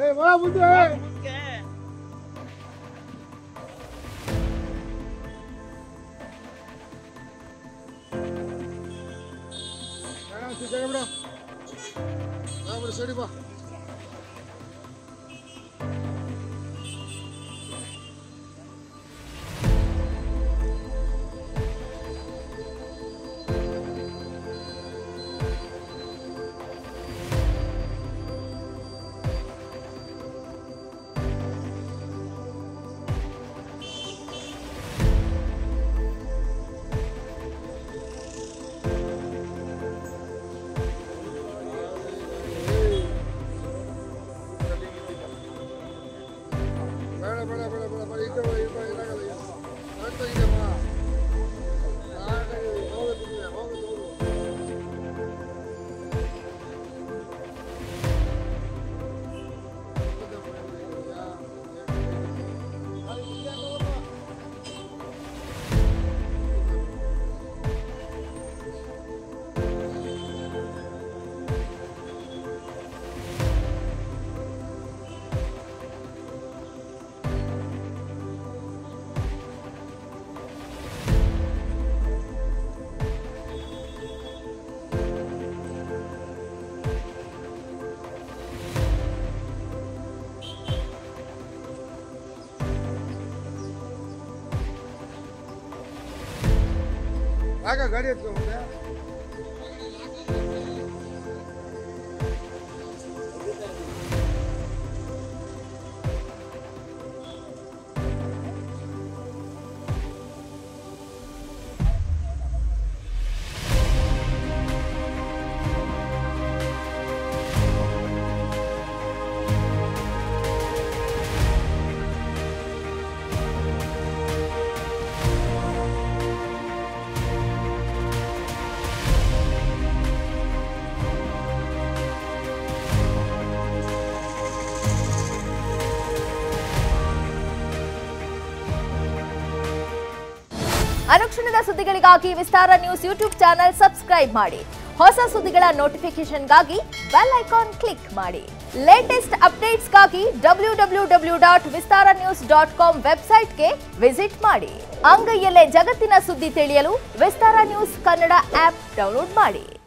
ಏ ಬಾ ಮುಂದೆ ಬೇಡ, ಸಿದ್ಧಾಗ ಬಿಡು ಬಾ ಬಿಡು ಸರಿ ಬಾ ಬೇಡ ಬೇಡ ಬೇಡ ಬೇಡ ಬೇಡ ಈಗ ಬಾ, ಈಗ ಬಾ, ಇದಾಗಲ್ಲ ಈಗ. ಆಗ್ತಾ ಇದೆ ಬಾ. ಸಾಕಾಗಿದೆ, ಹೋಗುತ್ತೆ, ಹೋಗುತ್ತೆ, ಹೋಗುತ್ತೆ. ಆಗ ಗಾಡಿ ಎತ್ಕೊಂಡ್ಬಿಟ್ಟೆ ಅನುಕ್ಷಣದ ಸುದ್ದಿಗಳಿಗಾಗಿ Vistara news YouTube channel subscribe ಮಾಡಿ ಹೊಸ ಸುದ್ದಿಗಳ ನೋಟಿಫಿಕೇಶನ್ಗಾಗಿ ಬೆಲ್ ಐಕಾನ್ ಕ್ಲಿಕ್ ಮಾಡಿ ಲೇಟೆಸ್ಟ್ ಅಪ್ಡೇಟ್ಸ್ಗಾಗಿ W W W dot Vistara news dot com ವೆಬ್ಸೈಟ್ಗೆ ವಿಸಿಟ್ ಮಾಡಿ ಅಂಗೈಯಲ್ಲೇ ಜಗತ್ತಿನ ಸುದ್ದಿ ತಿಳಿಯಲು Vistara news Kannada app download ಮಾಡಿ